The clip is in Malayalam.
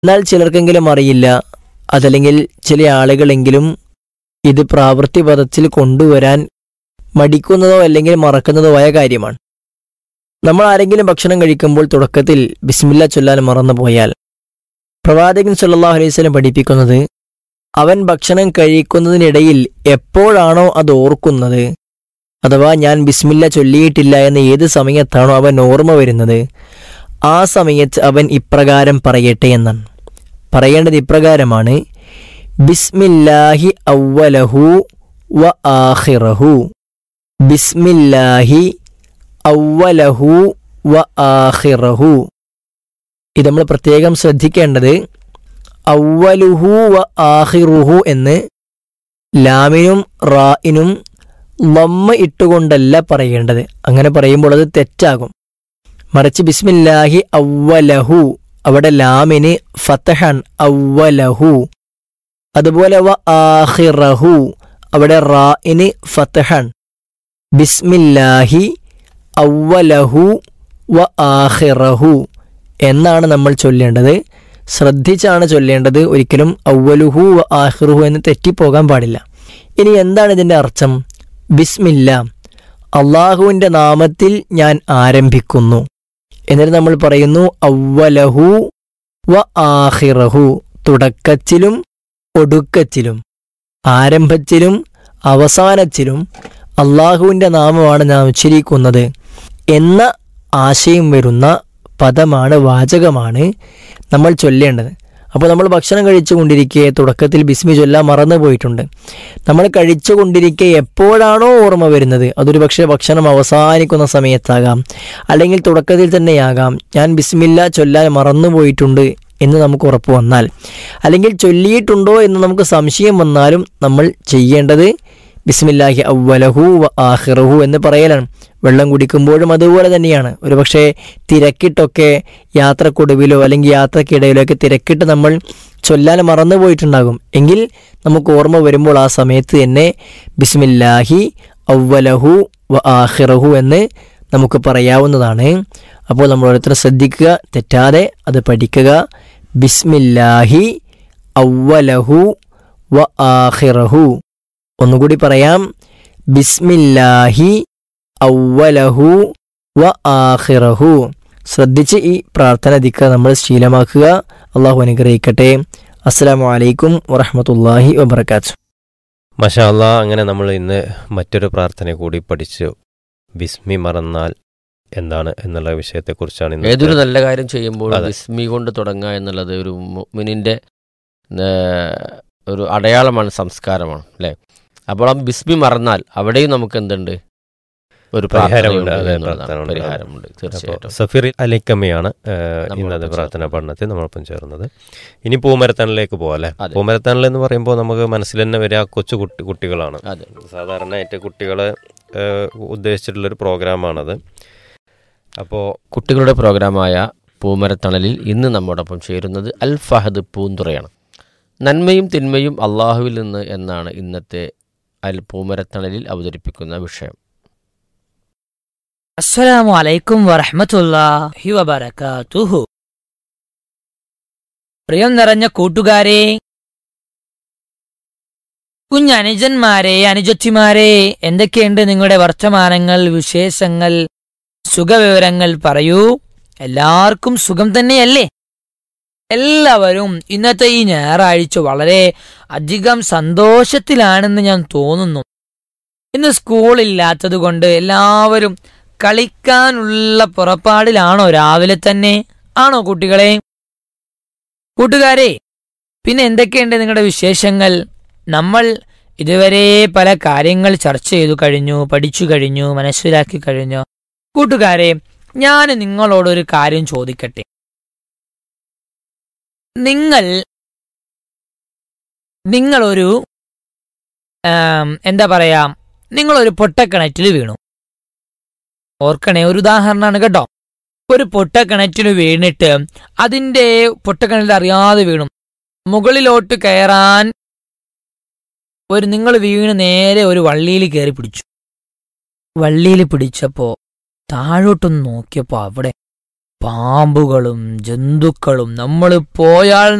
എന്നാൽ ചിലർക്കെങ്കിലും അറിയില്ല അതല്ലെങ്കിൽ ചില ആളുകളെങ്കിലും ഇത് പ്രാവൃത്തിപദത്തിൽ കൊണ്ടുവരാൻ മടിക്കുന്നതോ അല്ലെങ്കിൽ മറക്കുന്നതോ ആയ കാര്യമാണ് നമ്മൾ ആരെങ്കിലും ഭക്ഷണം കഴിക്കുമ്പോൾ തുടക്കത്തിൽ ബിസ്മില്ല ചൊല്ലാൻ മറന്നു പോയാൽ പ്രവാചകൻ സല്ലല്ലാഹു അലൈഹി വസല്ലം പഠിപ്പിക്കുന്നത് അവൻ ഭക്ഷണം കഴിക്കുന്നതിനിടയിൽ എപ്പോഴാണോ അത് ഓർക്കുന്നത് അഥവാ ഞാൻ ബിസ്മില്ല ചൊല്ലിയിട്ടില്ല എന്ന് ഏത് സമയത്താണോ അവൻ ഓർമ്മ വരുന്നത് ആ സമയത്ത് അവൻ ഇപ്രകാരം പറയട്ടെ എന്നാണ് പറയേണ്ടത് ഇപ്രകാരമാണ് ബിസ്മില്ലാഹി അവ്വലഹു വ ആഖിറഹു ബിസ്മില്ലാഹി അവ്വലഹു വ ആഖിറഹു ഇത് നമ്മൾ പ്രത്യേകം ശ്രദ്ധിക്കേണ്ടത് അവ്വലുഹു വ ആഖിറുഹു എന്ന് ലാമിനും റായിനും ലമ്മ ഇട്ടുകൊണ്ടല്ല പറയേണ്ടത് അങ്ങനെ പറയുമ്പോൾ അത് തെറ്റാകും മറിച്ച് ബിസ്മില്ലാഹി അവ്വലഹു അവിടെ ലാമിന് ഫത്തഹൻ അവ്വലഹു അതുപോലെ വ ആഖിറഹു അവിടെ റായിന് ഫത്തഹൻ ബിസ്മില്ലാഹി അവ്വലഹു വ ആഖിറഹു എന്നാണ് നമ്മൾ ചൊല്ലേണ്ടത് ശ്രദ്ധിച്ചാണ് ചൊല്ലേണ്ടത് ഒരിക്കലും അവ്വലുഹു വ ആഖിറുഹു എന്ന് തെറ്റിപ്പോകാൻ പാടില്ല ഇനി എന്താണ് ഇതിൻ്റെ അർത്ഥം ബിസ്മില്ല അള്ളാഹുവിൻ്റെ നാമത്തിൽ ഞാൻ ആരംഭിക്കുന്നു എന്നിട്ട് നമ്മൾ പറയുന്നു അവ്വലഹു വ ആഹിറഹു തുടക്കത്തിലും ഒടുക്കത്തിലും ആരംഭത്തിലും അവസാനത്തിലും അള്ളാഹുവിൻ്റെ നാമമാണ് നാം ഉച്ചരിക്കുന്നത് എന്ന ആശയം വരുന്ന പദമാണ് വാചകമാണ് നമ്മൾ ചൊല്ലേണ്ടത് അപ്പോൾ നമ്മൾ ഭക്ഷണം കഴിച്ചുകൊണ്ടിരിക്കെ തുടക്കത്തിൽ ബിസ്മി ചൊല്ലാൻ മറന്നു പോയിട്ടുണ്ട് നമ്മൾ കഴിച്ചുകൊണ്ടിരിക്കെ എപ്പോഴാണോ ഓർമ്മ വരുന്നത് അതൊരു പക്ഷേ ഭക്ഷണം അവസാനിക്കുന്ന സമയത്താകാം അല്ലെങ്കിൽ തുടക്കത്തിൽ തന്നെയാകാം ഞാൻ ബിസ്മില്ല ചൊല്ലാൻ മറന്നുപോയിട്ടുണ്ട് എന്ന് നമുക്ക് ഉറപ്പ് വന്നാൽ അല്ലെങ്കിൽ ചൊല്ലിയിട്ടുണ്ടോ എന്ന് നമുക്ക് സംശയം വന്നാലും നമ്മൾ ചെയ്യേണ്ടത് ബിസ്മില്ലാഹി അവ്വലഹു വ ആഹിറഹു എന്ന് പറയലാണ് വെള്ളം കുടിക്കുമ്പോഴും അതുപോലെ തന്നെയാണ് ഒരുപക്ഷെ തിരക്കിട്ടൊക്കെ യാത്രക്കൊടുവിലോ അല്ലെങ്കിൽ യാത്രക്കിടയിലോ ഒക്കെ തിരക്കിട്ട് നമ്മൾ ചൊല്ലാൻ മറന്നു പോയിട്ടുണ്ടാകും എങ്കിൽ നമുക്ക് ഓർമ്മ വരുമ്പോൾ ആ സമയത്ത് തന്നെ ബിസ്മില്ലാഹി അവ്വലഹു വ ആഹിറഹു എന്ന് നമുക്ക് പറയാവുന്നതാണ് അപ്പോൾ നമ്മൾ ഓരോരുത്തരും ശ്രദ്ധിക്കുക തെറ്റാതെ അത് പഠിക്കുക ബിസ്മില്ലാഹി അവ്വലഹു വ ആഹിറഹു ഒന്നുകൂടി പറയാം ബിസ്മില്ലാഹി അവ്വലഹു വ ആഹിറഹു ശ്രദ്ധിച്ച് ഈ പ്രാർത്ഥന ദിക്ക നമ്മൾ ശീലമാക്കുക അള്ളാഹു അനുഗ്രഹിക്കട്ടെ അസ്സലാമു അലൈക്കും വറഹമത്തല്ലാഹി വബർക്കാത്തു മഷാ അല്ലാ അങ്ങനെ നമ്മൾ ഇന്ന് മറ്റൊരു പ്രാർത്ഥന കൂടി പഠിച്ചു ബിസ്മി മറന്നാൽ എന്താണ് എന്നുള്ള വിഷയത്തെക്കുറിച്ചാണ് ഇന്ന് ഏതൊരു നല്ല കാര്യം ചെയ്യുമ്പോൾ അതെ. ബിസ്മി കൊണ്ട് തുടങ്ങുക എന്നുള്ളത് ഒരു മുഅ്മിനിന്റെ ഏർ, ഒരു അടയാളമാണ് സംസ്കാരമാണ് അല്ലേ അപ്പോൾ ആ ബിസ്മി മറന്നാൽ അവിടെയും നമുക്ക് എന്തുണ്ട് ഒരു പരിഹാരമുണ്ട്. പ്രാർത്ഥനയുണ്ട് അതെ, എന്നുള്ളതാണ്. പ്രാർത്ഥനയുണ്ട്. പരിഹാരമുണ്ട് അപ്പോൾ തീർച്ചയായിട്ടും സഫീർ അലിക്കമ്മയാണ് ഏഹ്, നമ്മളോടൊപ്പം ഇന്നത്തെ ചേർന്നത്. പ്രാർത്ഥന പഠനത്തിൽ നമ്മളൊപ്പം ചേർന്നത് ഇനി പൂമരത്താനിലേക്ക് പോകാം അല്ലേ അതെ. പൂമരത്താനിൽ എന്ന് പറയുമ്പോൾ നമുക്ക് മനസ്സിൽ തന്നെ വരിക കൊച്ചു കുട്ടി കുട്ടികളാണ് അതെ സാധാരണയായിട്ട് കുട്ടികളെ ഏഹ്, ഉദ്ദേശിച്ചിട്ടുള്ളൊരു പ്രോഗ്രാമാണത് അപ്പോൾ കുട്ടികളുടെ പ്രോഗ്രാമായ പൂമരത്തണലിൽ ഇന്ന് നമ്മോടൊപ്പം ചേരുന്നത് അൽ ഫഹദ് പൂന്തുറയാണ് നന്മയും തിന്മയും അള്ളാഹുവിൽ നിന്ന് എന്നാണ് ഇന്നത്തെ അൽ പൂമരത്തണലിൽ അവതരിപ്പിക്കുന്ന വിഷയം അസ്സലാമു അലൈക്കും വറഹ്മത്തുള്ളാഹി വബറകാതുഹു പ്രിയം നിറഞ്ഞ കൂട്ടുകാരെ കുഞ്ഞനുജന്മാരെ അനുജത്തിമാരെ എന്തൊക്കെയുണ്ട് നിങ്ങളുടെ വർത്തമാനങ്ങൾ വിശേഷങ്ങൾ സുഖവിവരങ്ങൾ പറയൂ എല്ലാവർക്കും സുഖം തന്നെയല്ലേ എല്ലാവരും ഇന്നത്തെ ഈ ഞായറാഴ്ച വളരെ അധികം സന്തോഷത്തിലാണെന്ന് ഞാൻ തോന്നുന്നു ഇന്ന് സ്കൂളില്ലാത്തത് കൊണ്ട് എല്ലാവരും കളിക്കാനുള്ള പുറപ്പാടിലാണോ രാവിലെ തന്നെ ആണോ കുട്ടികളെ കൂട്ടുകാരെ പിന്നെ എന്തൊക്കെയുണ്ട് നിങ്ങളുടെ വിശേഷങ്ങൾ നമ്മൾ ഇതുവരെ പല കാര്യങ്ങൾ ചർച്ച ചെയ്തു കഴിഞ്ഞു പഠിച്ചു കഴിഞ്ഞു മനസ്സിലാക്കി കഴിഞ്ഞു കൂട്ടുകാരെ ഞാൻ നിങ്ങളോടൊരു കാര്യം ചോദിക്കട്ടെ നിങ്ങൾ നിങ്ങളൊരു ആം, എന്താ പറയാ നിങ്ങളൊരു പൊട്ടക്കിണറ്റിൽ വീണു ഓർക്കണേ ഒരു ഉദാഹരണമാണ് കേട്ടോ ഒരു പൊട്ടക്കിണറ്റിൽ വീണിട്ട് അതിന്റെ പൊട്ടക്കിണറ്റിൽ അറിയാതെ വീണു മുകളിലോട്ട് കയറാൻ ഒരു നിങ്ങൾ വീണ് നേരെ ഒരു വള്ളിയിൽ കയറി പിടിച്ചു വള്ളിയിൽ പിടിച്ചപ്പോ താഴോട്ടൊന്ന് നോക്കിയപ്പോ അവിടെ പാമ്പുകളും ജന്തുക്കളും നമ്മൾ പോയാൽ